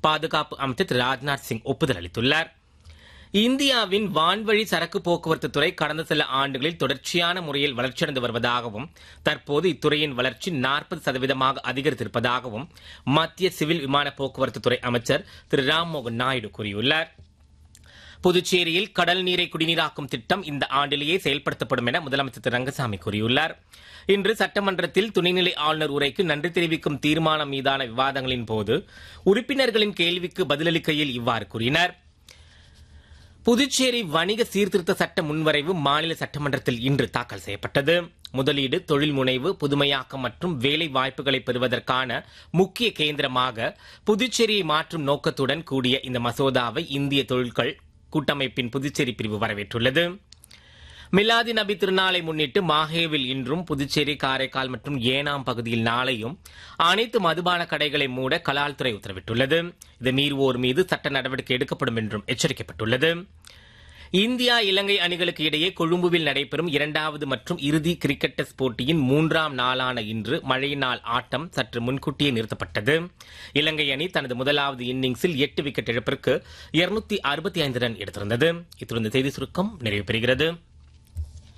பாதுகாப்பு அமைச்சர் திரு ராஜ்நாத் சிங் ஒப்புதல் அளித்துள்ளார் இந்தியாவின் வான்வழி சரக்கு போக்குவரத்து துறை கடந்த சில ஆண்டுகளில் தொடர்ச்சியான முறையில் வளர்ச்சியடைந்து வருவதாகவும் தற்போது இத்துறையின் வளர்ச்சி நாற்பது சதவீதமாக அதிகரித்திருப்பதாகவும் மத்திய சிவில் விமான போக்குவரத்து துறை அமைச்சர் திரு ராம்மோகன் நாயுடு கூறியுள்ளார் புதுச்சேரியில் கடல் நீரை குடிநீராக்கும் திட்டம் இந்த ஆண்டிலேயே செயல்படுத்தப்படும் என முதலமைச்சர் திரு ரங்கசாமி கூறியுள்ளார் இன்று சட்டமன்றத்தில் துணைநிலை ஆளுநர் உரைக்கு நன்றி தெரிவிக்கும் தீர்மானம் மீதான விவாதங்களின் போது உறுப்பினர்களின் கேள்விக்கு பதிலளிக்கையில் இவ்வாறு கூறினார் புதுச்சேரி வணிக சீர்திருத்த சட்ட முன்வரைவு மாநில சட்டமன்றத்தில் இன்று தாக்கல் செய்யப்பட்டது முதலீடு தொழில் முனைவு புதுமையாக்கம் மற்றும் வேலை வாய்ப்புகளை பெறுவதற்கான முக்கிய கேந்திரமாக புதுச்சேரியை மாற்றும் நோக்கத்துடன் கூடிய இந்த மசோதாவை இந்திய தொழில்கள் கூட்டமைப்பின் புதுச்சேரி பிரிவு வரவேற்றுள்ளது மிலாதி நபி திருநாளை முன்னிட்டு மாஹேவில் இன்றும் புதுச்சேரி காரைக்கால் மற்றும் ஏனாம் பகுதியில் நாளையும் அனைத்து மதுபான கடைகளை மூட கலால்துறை உத்தரவிட்டுள்ளது இதை மீறுவோர் மீது சட்ட நடவடிக்கை எடுக்கப்படும் என்றும் எச்சரிக்கப்பட்டுள்ளது இந்தியா இலங்கை அணிகளுக்கு இடையே கொழும்புவில் நடைபெறும் இரண்டாவது மற்றும் இறுதி கிரிக்கெட் டெஸ்ட் போட்டியின் மூன்றாம் நாளான இன்று மழையினால் ஆட்டம் சற்று முன்கூட்டியே நிறுத்தப்பட்டது இலங்கை அணி தனது முதலாவது இன்னிங்ஸில் எட்டு விக்கெட் இழப்பிற்கு இருநூத்தி அறுபத்தி ஐந்து ரன் எடுத்திருந்தது இத்துடன் இந்த செய்தி சுருக்கம் நிறைவு பெறுகிறது